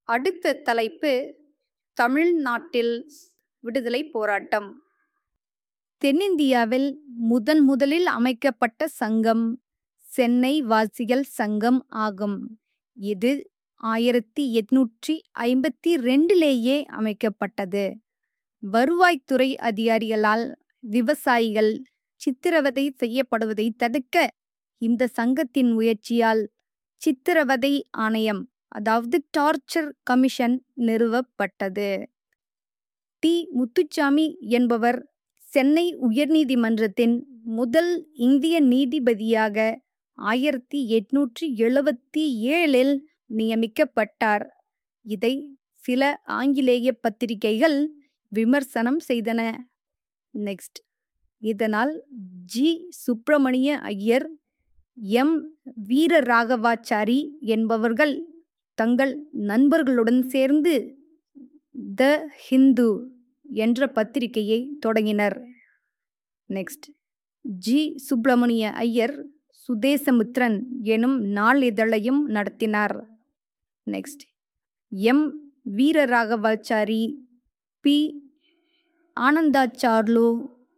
அடுத்த தலைப்பு தமிழ்நாட்டில் விடுதலை போராட்டம் தென்னிந்தியாவில் முதன் முதலில் அமைக்கப்பட்ட சங்கம் சென்னை வாசிகள் சங்கம் ஆகும் இது ஆயிரத்தி எட்நூற்றி ஐம்பத்தி ரெண்டிலேயே அமைக்கப்பட்டது வருவாய்த்துறை அதிகாரிகளால் விவசாயிகள் சித்திரவதை செய்யப்படுவதை தடுக்க இந்த சங்கத்தின் முயற்சியால் சித்திரவதை ஆணையம் அதாவது டார்ச்சர் கமிஷன் நிறுவப்பட்டது டி முத்துச்சாமி என்பவர் சென்னை உயர்நீதிமன்றத்தின் முதல் இந்திய நீதிபதியாக ஆயிரத்தி எட்நூற்றி எழுபத்தி ஏழில் நியமிக்கப்பட்டார் இதை சில ஆங்கிலேய பத்திரிகைகள் விமர்சனம் செய்தன நெக்ஸ்ட் இதனால் ஜி சுப்பிரமணிய ஐயர் எம் வீரராகவாச்சாரி என்பவர்கள் தங்கள் நண்பர்களுடன் சேர்ந்து த ஹிந்து என்ற பத்திரிகையை தொடங்கினர் நெக்ஸ்ட் ஜி சுப்பிரமணிய ஐயர் சுதேசமித்ரன் எனும் நாளிதழையும் நடத்தினார் next M Veeraraghavachari P Anandacharlu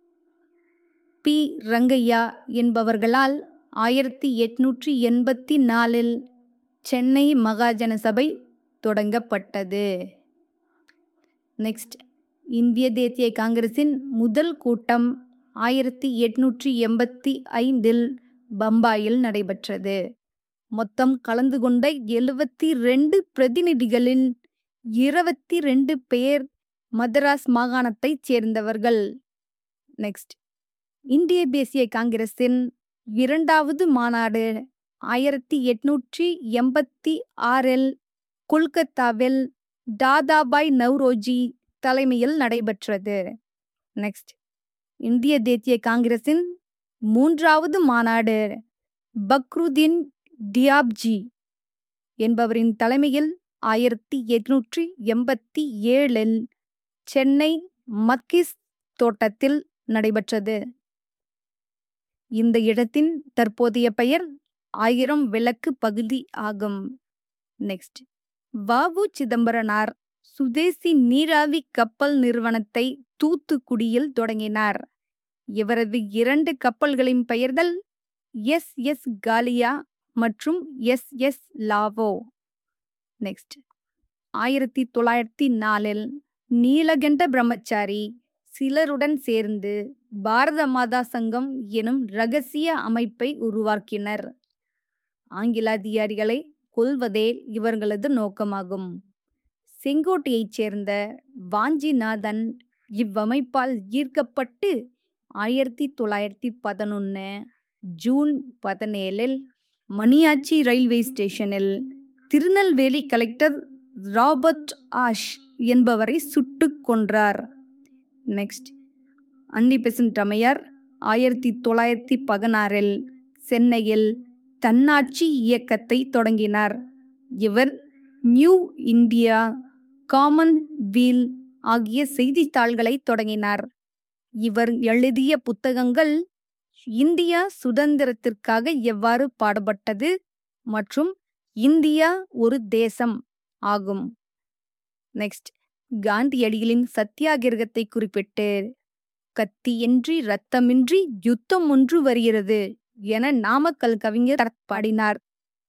P Rangaiah என்பவர்களால் ஆயிரத்தி எட்நூற்றி எண்பத்தி நாலில் சென்னை மகாஜன சபை தொடங்கப்பட்டது நெக்ஸ்ட் இந்திய தேசிய காங்கிரசின் முதல் கூட்டம் ஆயிரத்தி எட்நூற்றி எண்பத்தி ஐந்தில் பம்பாயில் நடைபெற்றது மொத்தம் கலந்து கொண்ட எழுபத்தி ரெண்டு பிரதிநிதிகளில் இருபத்தி ரெண்டு பேர் மதராஸ் மாகாணத்தைச் சேர்ந்தவர்கள் நெக்ஸ்ட் இந்திய தேசிய காங்கிரசின் இரண்டாவது மாநாடு ஆயிரத்தி எட்நூற்றி எண்பத்தி ஆறில் கொல்கத்தாவில் தாதாபாய் நவ்ரோஜி தலைமையில் நடைபெற்றது நெக்ஸ்ட் இந்திய தேசிய காங்கிரசின் மூன்றாவது மாநாடு பக்ருதீன் டியாப்ஜி என்பவரின் தலைமையில் ஆயிரத்தி எட்நூற்றி எண்பத்தி ஏழில் சென்னை மக்கிஸ் தோட்டத்தில் நடைபெற்றது இந்த இடத்தின் தற்போதைய பெயர் ஆயிரம் விளக்கு பகுதி ஆகும் நெக்ஸ்ட் வாவு சிதம்பரனார் சுதேசி நீராவி கப்பல் நிறுவனத்தை தூத்துக்குடியில் தொடங்கினார் இவரது இரண்டு கப்பல்களின் பெயர்கள் எஸ் எஸ் காலியா மற்றும் எஸ் எஸ் லாவோ நெக்ஸ்ட் ஆயிரத்தி தொள்ளாயிரத்தி நாலில் நீலகண்ட பிரம்மச்சாரி சிலருடன் சேர்ந்து பாரத மாதா சங்கம் எனும் ரகசிய அமைப்பை உருவாக்கினர் ஆங்கில அதிகாரிகளை கொல்வதே இவர்களது நோக்கமாகும் செங்கோட்டையைச் சேர்ந்த வாஞ்சிநாதன் இவ்வமைப்பால் ஈர்க்கப்பட்டு ஆயிரத்தி தொள்ளாயிரத்தி பதினொன்று ஜூன் பதினேழில் மணியாச்சி ரயில்வே ஸ்டேஷனில் திருநெல்வேலி கலெக்டர் ராபர்ட் ஆஷ் என்பவரை சுட்டுக் கொன்றார் நெக்ஸ்ட் அன்னி பெசன்ட் அம்மையார் ஆயிரத்தி தொள்ளாயிரத்தி பதினாறில் சென்னையில் தன்னாட்சி இயக்கத்தை தொடங்கினார் இவர் நியூ இந்தியா காமன் வீல் ஆகிய செய்தித்தாள்களை தொடங்கினார் இவர் எழுதிய புத்தகங்கள் இந்தியா சுதந்திரத்திற்காக எவ்வாறு பாடுபட்டது மற்றும் இந்தியா ஒரு தேசம் ஆகும் நெக்ஸ்ட் காந்தியடிகளின் சத்தியாகிரகத்தை குறிப்பிட்டு கத்தியின்றி இரத்தமின்றி யுத்தம் ஒன்று வருகிறது என நாமக்கல் கவிஞர் பாடினார்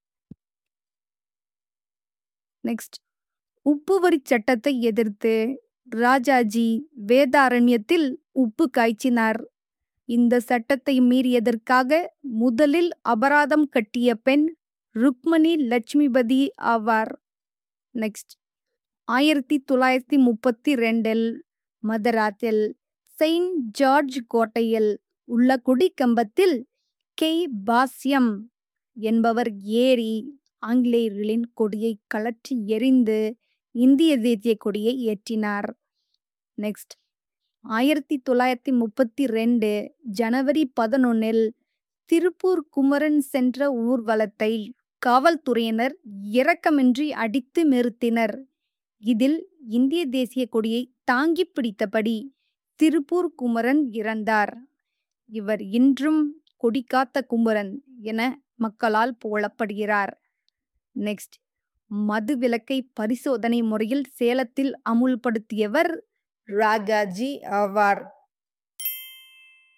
நெக்ஸ்ட் உப்பு வரி சட்டத்தை எதிர்த்து ராஜாஜி வேதாரண்யத்தில் உப்பு காய்ச்சினார் இந்த சட்டத்தை மீறியதற்காக முதலில் அபராதம் கட்டிய பெண் ருக்மணி லட்சுமிபதி ஆவார் நெக்ஸ்ட் ஆயிரத்தி தொள்ளாயிரத்தி முப்பத்தி ரெண்டில் மதராத்தில் செயின்ட் ஜார்ஜ் கோட்டையில் உள்ள கொடிக்கம்பத்தில் கே பாஸ்யம் என்பவர் ஏறி ஆங்கிலேயர்களின் கொடியை கலற்றி எறிந்து இந்திய தேசிய கொடியை ஏற்றினார் நெக்ஸ்ட் ஆயிரத்தி தொள்ளாயிரத்தி முப்பத்தி ரெண்டு ஜனவரி பதினொன்னில் திருப்பூர் குமரன் சென்ற ஊர்வலத்தை காவல்துறையினர் இரக்கமின்றி அடித்து நிறுத்தினர் இதில் இந்திய தேசிய கொடியை தாங்கி பிடித்தபடி திருப்பூர் குமரன் இறந்தார் இவர் இன்றும் கொடிகாத்த குமரன் என மக்களால் புகழப்படுகிறார் நெக்ஸ்ட் மது விலக்கை பரிசோதனை முறையில் சேலத்தில் அமுல்படுத்தியவர் ராகாஜி ஆவார்